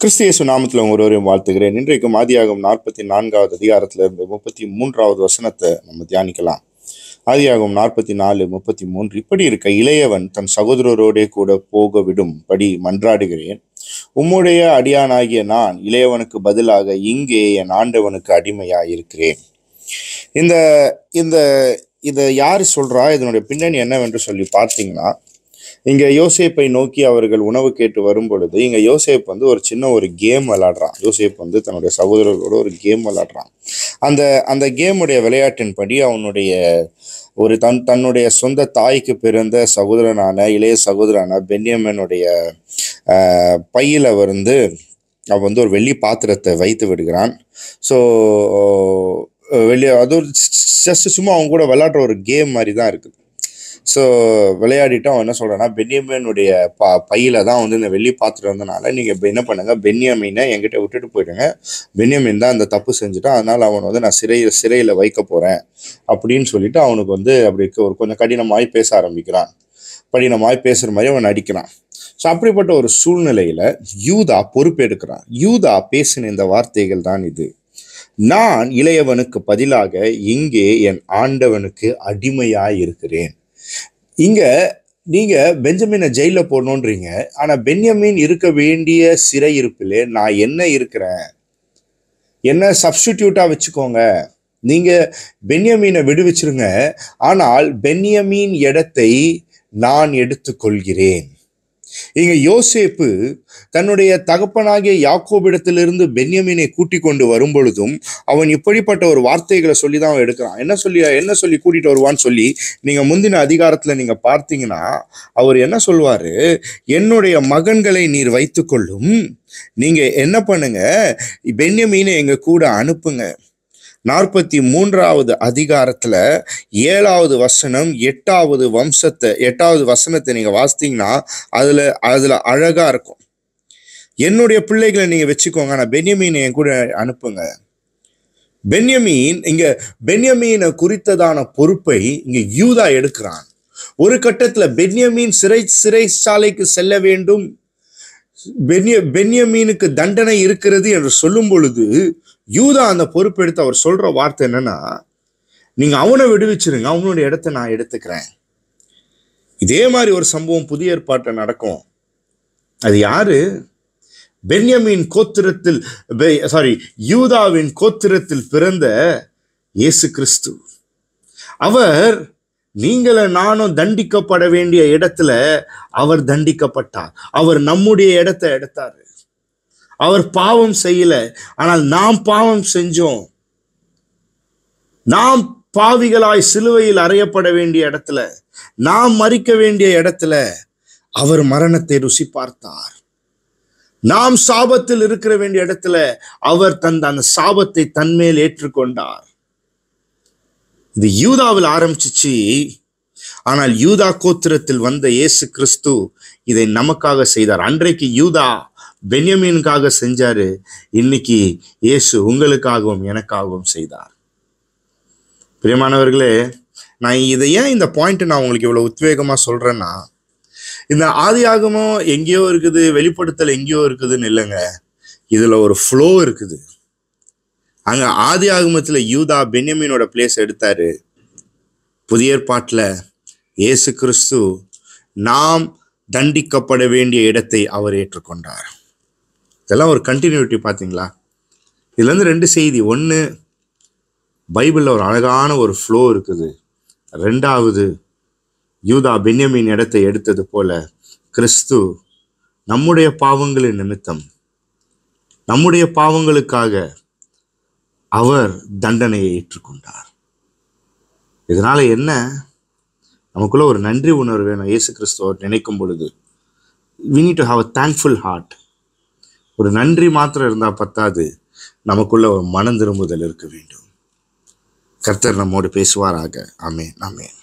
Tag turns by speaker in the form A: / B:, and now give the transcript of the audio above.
A: கிறிஸ்து இயேசு நாமத்தில் உங்க ஒருவரையும் வாழ்த்துகிறேன் இன்றைக்கும் ஆதியாகும் நாற்பத்தி நான்காவது அதிகாரத்துல இருந்து முப்பத்தி மூன்றாவது வசனத்தை நம்ம தியானிக்கலாம் ஆதியாகும் நாற்பத்தி நாலு முப்பத்தி மூன்று இப்படி இருக்க இளையவன் தன் சகோதரரோடே கூட போக விடும் படி மன்றாடுகிறேன் உம்முடைய அடியானாகிய நான் இளையவனுக்கு பதிலாக இங்கே என் ஆண்டவனுக்கு அடிமையாய் இருக்கிறேன் இந்த இந்த இதை யார் சொல்றா இதனுடைய பின்னணி என்னவென்று சொல்லி பார்த்தீங்கன்னா இங்க யோசேப்பை நோக்கி அவர்கள் உணவு கேட்டு வரும் பொழுது இங்க யோசேப் வந்து ஒரு சின்ன ஒரு கேம் விளையாடுறான் யோசேப் வந்து தன்னுடைய சகோதரர்களோட ஒரு கேம் விளையாடுறான் அந்த அந்த கேமுடைய விளையாட்டின்படி அவனுடைய ஒரு தன் தன்னுடைய சொந்த தாய்க்கு பிறந்த சகோதரனான இளைய சகோதரனான பென்யமனுடைய ஆஹ், பையில வந்து அவன் வந்து ஒரு வெள்ளி பாத்திரத்தை வைத்து விடுகிறான் ஸோ வெளியே அது ஒரு ஜஸ்ட் சும்மா அவங்க கூட விளையாடுற ஒரு கேம் மாதிரி தான் இருக்குது ஸோ விளையாடிட்டு அவன் என்ன சொல்றான்னா பென்யமினுடைய ப பையில தான் வந்து இந்த வெள்ளி பாத்திரம் இருந்தனால நீங்கள் இப்போ என்ன பண்ணுங்க பென்யமீனை என்கிட்ட விட்டுட்டு போயிடுங்க பென்யமின் தான் அந்த தப்பு செஞ்சுட்டான் அதனால அவனை வந்து நான் சிறையில் சிறையில் வைக்க போறேன் அப்படின்னு சொல்லிட்டு அவனுக்கு வந்து அப்படி ஒரு கொஞ்சம் கடினமாய் பேச ஆரம்பிக்கிறான் கடினமாய் பேசுகிற மாதிரி அவன் நடிக்கிறான் ஸோ அப்படிப்பட்ட ஒரு சூழ்நிலையில யூதா பொறுப்பெடுக்கிறான் யூதா பேசின இந்த வார்த்தைகள் தான் இது நான் இளையவனுக்கு பதிலாக இங்கே என் ஆண்டவனுக்கு அடிமையாய் இருக்கிறேன் இங்க நீங்க பெஞ்சமினை ஜெயில போடணுன்றீங்க ஆனா பென்யமின் இருக்க வேண்டிய சிறையிருப்பிலே நான் என்ன இருக்கிறேன் என்ன சப்ஸ்டிடியூட்டா வச்சுக்கோங்க நீங்க பென்யமீனை விடுவிச்சிருங்க ஆனால் பென்யமீன் இடத்தை நான் எடுத்துக்கொள்கிறேன் இங்க யோசேப்பு தன்னுடைய தகப்பனாகிய யாக்கோபிடத்திலிருந்து பென்யமீனை கூட்டிக் கொண்டு வரும் பொழுதும் அவன் இப்படிப்பட்ட ஒரு வார்த்தைகளை சொல்லி தான் அவன் எடுக்கிறான் என்ன சொல்லி என்ன சொல்லி கூட்டிட்டு வருவான்னு சொல்லி நீங்க முந்தின அதிகாரத்துல நீங்க பார்த்தீங்கன்னா அவர் என்ன சொல்வாரு என்னுடைய மகன்களை நீர் வைத்துக்கொள்ளும் நீங்க என்ன பண்ணுங்க பென்யமீனை எங்க கூட அனுப்புங்க நாற்பத்தி மூன்றாவது அதிகாரத்துல ஏழாவது வசனம் எட்டாவது வம்சத்தை எட்டாவது வசனத்தை நீங்க வாசித்தீங்கன்னா அதுல அதுல அழகா இருக்கும் என்னுடைய பிள்ளைகளை நீங்க வச்சுக்கோங்க ஆனா பென்யமீனை என் கூட அனுப்புங்க பென்யமீன் இங்க பென்யமீனை குறித்ததான பொறுப்பை இங்க யூதா எடுக்கிறான் ஒரு கட்டத்துல பென்யமீன் சிறை சிறைச்சாலைக்கு செல்ல வேண்டும் பென்ய பென்யமீனுக்கு தண்டனை இருக்கிறது என்று சொல்லும் பொழுது யூதா அந்த பொறுப்பெடுத்து அவர் சொல்ற வார்த்தை என்னன்னா நீங்க அவனை விடுவிச்சிருங்க அவனுடைய இடத்தை நான் எடுத்துக்கிறேன் இதே மாதிரி ஒரு சம்பவம் புதிய ஏற்பாட்டில் நடக்கும் அது யாரு பென்யமீன் கோத்திரத்தில் சாரி யூதாவின் கோத்திரத்தில் பிறந்த இயேசு கிறிஸ்து அவர் நீங்கள நானும் தண்டிக்கப்பட வேண்டிய இடத்துல அவர் தண்டிக்கப்பட்டார் அவர் நம்முடைய இடத்தை எடுத்தாரு அவர் பாவம் செய்யல ஆனால் நாம் பாவம் செஞ்சோம் நாம் பாவிகளாய் சிலுவையில் அறையப்பட வேண்டிய இடத்துல நாம் மறிக்க வேண்டிய இடத்துல அவர் மரணத்தை ருசி பார்த்தார் நாம் சாபத்தில் இருக்கிற வேண்டிய இடத்துல அவர் தந்த அந்த சாபத்தை தன்மேல் ஏற்றுக்கொண்டார் இது யூதாவில் ஆரம்பிச்சிச்சு ஆனால் யூதா கோத்திரத்தில் வந்த இயேசு கிறிஸ்து இதை நமக்காக செய்தார் அன்றைக்கு யூதா பென்யமீனுக்காக செஞ்சாரு இன்னைக்கு இயேசு உங்களுக்காகவும் எனக்காகவும் செய்தார் பிரியமானவர்களே நான் இதை ஏன் இந்த பாயிண்ட் நான் உங்களுக்கு இவ்வளவு உத்வேகமா சொல்றேன்னா இந்த ஆதியாகமும் எங்கேயோ இருக்குது வெளிப்படுத்தல் எங்கேயோ இருக்குதுன்னு இல்லைங்க இதுல ஒரு ஃப்ளோ இருக்குது அங்க ஆதி ஆகமத்துல யூதா பென்யமீனோட பிளேஸ் எடுத்தாரு புதிய ஏற்பாட்டில் இயேசு கிறிஸ்து நாம் தண்டிக்கப்பட வேண்டிய இடத்தை அவர் ஏற்றுக்கொண்டார் இதெல்லாம் ஒரு கண்டினியூட்டி பார்த்தீங்களா இதுல இருந்து ரெண்டு செய்தி ஒன்று பைபிளில் ஒரு அழகான ஒரு ஃப்ளோ இருக்குது ரெண்டாவது யூதா பென்யமின் இடத்தை எடுத்தது போல கிறிஸ்து நம்முடைய பாவங்களின் நிமித்தம் நம்முடைய பாவங்களுக்காக அவர் தண்டனையை ஏற்றுக்கொண்டார் இதனால என்ன நமக்குள்ள ஒரு நன்றி உணர்வு வேணும் இயேசு கிறிஸ்துவர் நினைக்கும் பொழுது we need to have a thankful heart ஒரு நன்றி மாத்திரம் இருந்தால் பத்தாது நமக்குள்ள ஒரு மனம் திரும்புதல் இருக்க வேண்டும் கர்த்தர் நம்மோடு பேசுவாராக ஆமென் ஆமென்